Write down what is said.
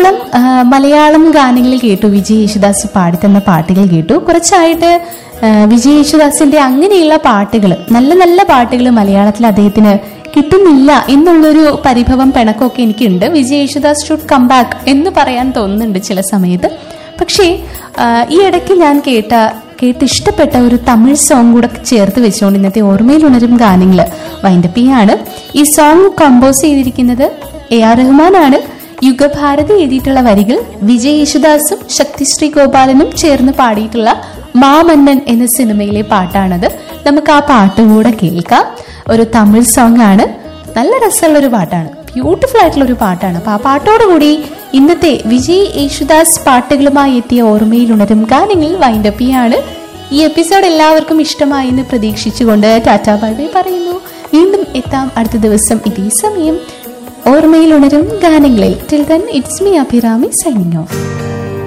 ധാരാളം ആ, മലയാളം ഗാനങ്ങൾ കേട്ടു വിജയ് യേശുദാസ് പാടിത്തന്ന പാട്ടുകൾ കേട്ടു കുറച്ചായിട്ട് ആ, വിജയ് യേശുദാസിന്റെ അങ്ങനെയുള്ള പാട്ടുകൾ നല്ല നല്ല പാട്ടുകൾ മലയാളത്തിൽ അദ്ദേഹത്തിന് കിട്ടുന്നില്ല എന്നുള്ളൊരു പരിഭവം പിണക്കമൊക്കെ എനിക്കുണ്ട് Vijay Yesudas should come back എന്ന് പറയാൻ തോന്നുന്നുണ്ട് ചില സമയത്ത് പക്ഷേ ആ, ഈ ഇടയ്ക്ക് ഞാൻ കേട്ട കേട്ട് ഇഷ്ടപ്പെട്ട ഒരു തമിഴ് സോങ് കൂടെ ചേർത്ത് വെച്ചുകൊണ്ട് ഇന്നത്തെ ഓർമ്മയിൽ ഉണരും ഗാനങ്ങൾ വൈൻഡപ്പ് ചെയ്യാണ് ഈ സോങ് കമ്പോസ് ചെയ്തിരിക്കുന്നത് എ ആർ റഹ്മാനാണ് യുഗഭാരതി എഴുതിയിട്ടുള്ള വരികൾ വിജയ് യേശുദാസും ശക്തിശ്രീ ഗോപാലനും ചേർന്ന് പാടിയിട്ടുള്ള മാമന്നൻ എന്ന സിനിമയിലെ പാട്ടാണത് നമുക്ക് ആ പാട്ട് കൂടെ കേൾക്കാം ഒരു തമിഴ് സോങ് ആണ് നല്ല രസമുള്ള ഒരു പാട്ടാണ് ബ്യൂട്ടിഫുൾ ആയിട്ടുള്ള ഒരു പാട്ടാണ് അപ്പൊ ആ പാട്ടോടുകൂടി ഇന്നത്തെ വിജയ് യേശുദാസ് പാട്ടുകളുമായി എത്തിയ ഓർമ്മയിൽ ഉണരും ഗാനങ്ങൾ വൈൻഡപ്പ് ചെയ്യാണ് ഈ എപ്പിസോഡ് എല്ലാവർക്കും ഇഷ്ടമായി എന്ന് പ്രതീക്ഷിച്ചുകൊണ്ട് ടാറ്റാ ബൈ ബൈ പറയുന്നു വീണ്ടും എത്താം അടുത്ത ദിവസം ഇതേ സമയം ഓർമ്മയിൽ ഉണരും ഗാനങ്ങളിൽ till then it's me Abhirami signing of